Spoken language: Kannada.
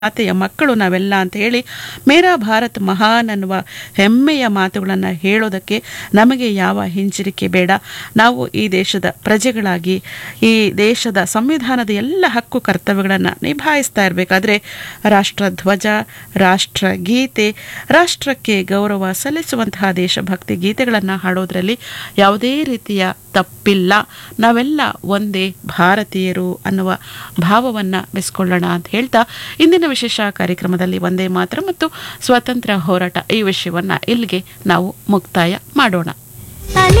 ಮಾತೆಯ ಮಕ್ಕಳು ನಾವೆಲ್ಲ ಅಂತ ಹೇಳಿ ಮೇರಾ ಭಾರತ್ ಮಹಾನ್ ಅನ್ನುವ ಹೆಮ್ಮೆಯ ಮಾತುಗಳನ್ನು ಹೇಳೋದಕ್ಕೆ ನಮಗೆ ಯಾವ ಹಿಂಜರಿಕೆ ಬೇಡ ನಾವು ಈ ದೇಶದ ಪ್ರಜೆಗಳಾಗಿ ಈ ದೇಶದ ಸಂವಿಧಾನದ ಎಲ್ಲ ಹಕ್ಕು ಕರ್ತವ್ಯಗಳನ್ನು ನಿಭಾಯಿಸ್ತಾ ಇರಬೇಕಾದ್ರೆ ರಾಷ್ಟ್ರಧ್ವಜ ರಾಷ್ಟ್ರಗೀತೆ ರಾಷ್ಟ್ರಕ್ಕೆ ಗೌರವ ಸಲ್ಲಿಸುವಂತಹ ದೇಶಭಕ್ತಿ ಗೀತೆಗಳನ್ನು ಹಾಡೋದ್ರಲ್ಲಿ ಯಾವುದೇ ರೀತಿಯ ತಪ್ಪಿಲ್ಲ ನಾವೆಲ್ಲ ಒಂದೇ ಭಾರತೀಯರು ಅನ್ನುವ ಭಾವವನ್ನು ಬೆಳೆಸ್ಕೊಳ್ಳೋಣ ಅಂತ ಹೇಳ್ತಾ ಇಂದಿನ ವಿಶೇಷ ಕಾರ್ಯಕ್ರಮದಲ್ಲಿ ಒಂದೇ ಮಾತ್ರ ಮತ್ತು ಸ್ವಾತಂತ್ರ್ಯ ಹೋರಾಟ ಈ ವಿಷಯವನ್ನು ಇಲ್ಲಿಗೆ ನಾವು ಮುಕ್ತಾಯ ಮಾಡೋಣ ತಲೆ